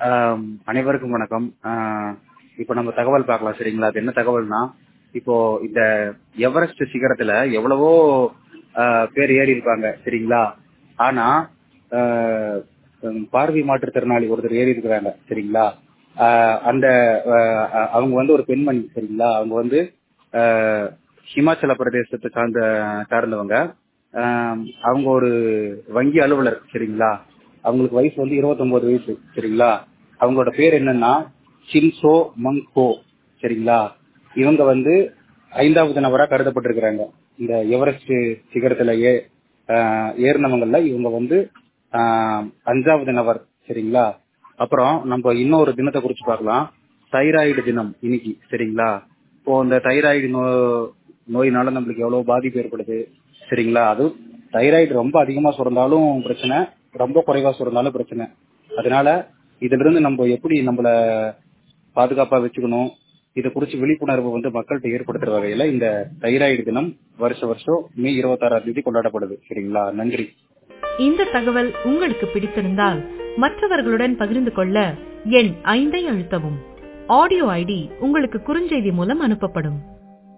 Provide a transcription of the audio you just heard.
ஆம், அனைவருக்கும் வணக்கம் ஆஹ் இப்போ நம்ம தகவல் பார்க்கலாம் சரிங்களா அது என்ன தகவல்னா இப்போ இந்த எவரெஸ்ட் சிகரத்துல எவ்வளவோ ஆஹ், பேர் ஏறி இருப்பாங்க சரிங்களா ஆனா ஆஹ், உம், பார்வை மாற்றுத்திறனாளி ஒருத்தர் ஏறி இருக்கிறாங்க சரிங்களா ஆஹ், அந்த ஆஹ், அவங்க வந்து ஒரு பெண்மணி சரிங்களா அவங்க வந்து ஆஹ், ஹிமாச்சல பிரதேசத்தை சார்ந்த சார்ந்தவங்க ஆஹ், அவங்க ஒரு வங்கி அலுவலர் சரிங்களா அவங்களுக்கு வயசு வந்து 29 வயசு சரிங்களா அவங்களோட பேர் என்னன்னா சின்சோ மங்கோ சரிங்களா இவங்க வந்து ஐந்தாவது நபரா கருதப்பட்டிருக்கிறாங்க இந்த எவரெஸ்ட் சிகரத்துல ஏ ஆஹ் ஏறினவங்கல்ல இவங்க வந்து ஆஹ் அஞ்சாவது நபர் சரிங்களா அப்புறம் நம்ம இன்னொரு தினத்தை குறிச்சு பார்க்கலாம் தைராய்டு தினம் இன்னைக்கு சரிங்களா இப்போ இந்த தைராய்டு நோ நோயினால நம்மளுக்கு எவ்வளவு பாதிப்பு ஏற்படுது சரிங்களா அதுவும் தைராய்டு ரொம்ப அதிகமா சுரந்தாலும் பிரச்சனை ரொம்ப குறைவா சுரந்தாலும் பிரச்சனை அதனால இதுல இருந்து நம்ம எப்படி நம்மள பாதுகாப்பா வச்சுக்கணும் இதை குறிச்சு விழிப்புணர்வு வந்து மக்கள்கிட்ட ஏற்படுத்துற வகையில இந்த தைராய்டு தினம் வருஷ வருஷம் மே இருபத்தாறாம் தேதி கொண்டாடப்படுது சரிங்களா நன்றி இந்த தகவல் உங்களுக்கு பிடித்திருந்தால் மற்றவர்களுடன் பகிர்ந்து கொள்ள எண் ஐந்தை அழுத்தவும் ஆடியோ ஐடி உங்களுக்கு குறுஞ்செய்தி மூலம் அனுப்பப்படும்